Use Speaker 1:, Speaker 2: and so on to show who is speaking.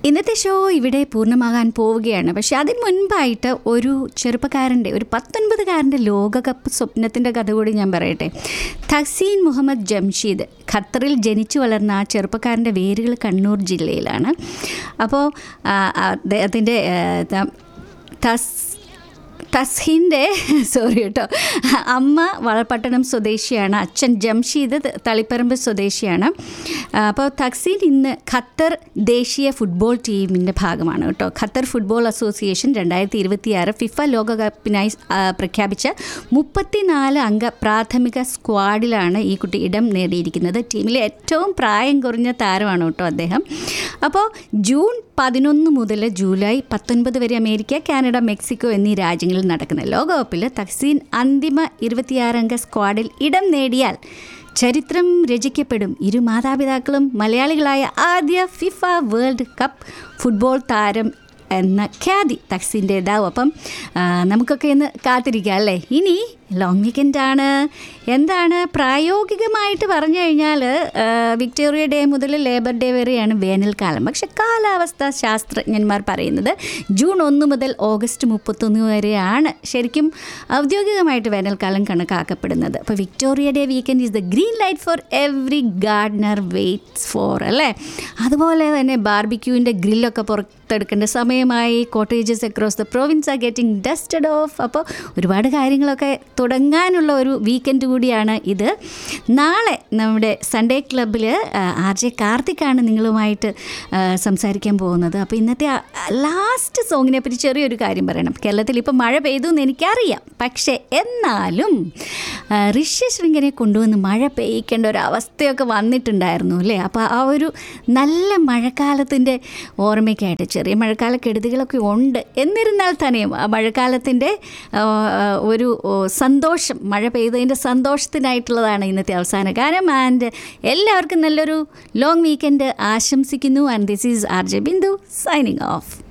Speaker 1: ഇന്നത്തെ ഷോ ഇവിടെ പൂർണ്ണമാകാൻ പോവുകയാണ് പക്ഷെ അതിന് മുൻപായിട്ട് ഒരു ചെറുപ്പക്കാരൻ്റെ ഒരു പത്തൊൻപതുകാരൻ്റെ ലോകകപ്പ് സ്വപ്നത്തിൻ്റെ കഥ കൂടി ഞാൻ പറയട്ടെ തഹസീൻ മുഹമ്മദ് ജംഷീദ് ഖത്തറിൽ ജനിച്ചു വളർന്ന ആ ചെറുപ്പക്കാരൻ്റെ വേരുകൾ കണ്ണൂർ ജില്ലയിലാണ് അപ്പോൾ അദ്ദേഹത്തിൻ്റെ തസ് തസ്ഹിൻ്റെ സോറി കേട്ടോ അമ്മ വളപട്ടണം സ്വദേശിയാണ് അച്ഛൻ ജംഷീദ് തളിപ്പറമ്പ് സ്വദേശിയാണ് അപ്പോൾ തക്സീൻ ഇന്ന് ഖത്തർ ദേശീയ ഫുട്ബോൾ ടീമിൻ്റെ ഭാഗമാണ് കേട്ടോ ഖത്തർ ഫുട്ബോൾ അസോസിയേഷൻ രണ്ടായിരത്തി ഇരുപത്തിയാറ് ഫിഫ ലോകകപ്പിനായി ആ, പ്രഖ്യാപിച്ച മുപ്പത്തിനാല് അംഗ പ്രാഥമിക സ്ക്വാഡിലാണ് ഈ കുട്ടി ഇടം നേടിയിരിക്കുന്നത് ടീമിലെ ഏറ്റവും പ്രായം കുറഞ്ഞ താരമാണ് കേട്ടോ അദ്ദേഹം അപ്പോൾ ജൂൺ പതിനൊന്ന് മുതൽ ജൂലൈ പത്തൊൻപത് വരെ അമേരിക്ക കാനഡ മെക്സിക്കോ എന്നീ രാജ്യങ്ങളിൽ നടക്കുന്ന ലോകകപ്പിൽ തക്സീൻ അന്തിമ ഇരുപത്തിയാറംഗ സ്ക്വാഡിൽ ഇടം നേടിയാൽ ചരിത്രം രചിക്കപ്പെടും ഇരു മാതാപിതാക്കളും മലയാളികളായ ആദ്യ ഫിഫ വേൾഡ് കപ്പ് ഫുട്ബോൾ താരം എന്ന ഖ്യാതി തക്സിൻ്റേതാവും അപ്പം ആ, നമുക്കൊക്കെ ഇന്ന് കാത്തിരിക്കാം അല്ലേ ഇനി ലോങ് വീക്കെൻഡാണ് എന്താണ് പ്രായോഗികമായിട്ട് പറഞ്ഞു കഴിഞ്ഞാൽ ആ, വിക്ടോറിയ ഡേ മുതൽ ലേബർ ഡേ വരെയാണ് വേനൽക്കാലം പക്ഷെ കാലാവസ്ഥാ ശാസ്ത്രജ്ഞന്മാർ പറയുന്നത് ജൂൺ ഒന്ന് മുതൽ ഓഗസ്റ്റ് മുപ്പത്തൊന്ന് വരെയാണ് ശരിക്കും ഔദ്യോഗികമായിട്ട് വേനൽക്കാലം കണക്കാക്കപ്പെടുന്നത് അപ്പോൾ Victoria Day weekend is the green light for every gardener waits for അല്ലേ അതുപോലെ തന്നെ ബാർബിക്യൂവിൻ്റെ ഗ്രില്ലൊക്കെ പുറത്തെടുക്കേണ്ട സമയമായി cottages across the province are getting dusted off അപ്പോൾ ഒരുപാട് കാര്യങ്ങളൊക്കെ തുടങ്ങാനുള്ള ഒരു വീക്കെൻഡ് കൂടിയാണ് ഇത് നാളെ നമ്മുടെ സൺഡേ ക്ലബ്ബിൽ ആർ ജെ കാർത്തിക്കാണ് നിങ്ങളുമായിട്ട് ആ, സംസാരിക്കാൻ പോകുന്നത് അപ്പോൾ ഇന്നത്തെ ലാസ്റ്റ് സോങ്ങിനെ പറ്റി ചെറിയൊരു കാര്യം പറയണം കേരളത്തിൽ ഇപ്പോൾ മഴ പെയ്തു എന്ന് എനിക്കറിയാം പക്ഷേ എന്നാലും ആ, ഋഷ്യശൃംഖനെ കൊണ്ടുവന്ന് മഴ പെയ്യിക്കേണ്ട ഒരു അവസ്ഥയൊക്കെ വന്നിട്ടുണ്ടായിരുന്നു അല്ലേ അപ്പോൾ ആ ഒരു നല്ല മഴക്കാലത്തിൻ്റെ ഓർമ്മയ്ക്കായിട്ട് ചെറിയ മഴക്കാല കെടുതികളൊക്കെ ഉണ്ട് എന്നിരുന്നാൽ തന്നെയും ആ മഴക്കാലത്തിൻ്റെ ആ, ഒരു ഓ, സന്തോഷം മഴ പെയ്തതിൻ്റെ സന്തോഷത്തിനായിട്ടുള്ളതാണ് ഇന്നത്തെ അവസാന ഗാനം ആൻഡ് എല്ലാവർക്കും നല്ലൊരു ലോങ് വീക്കെൻഡ് ആശംസിക്കുന്നു and this is R J Bindu signing of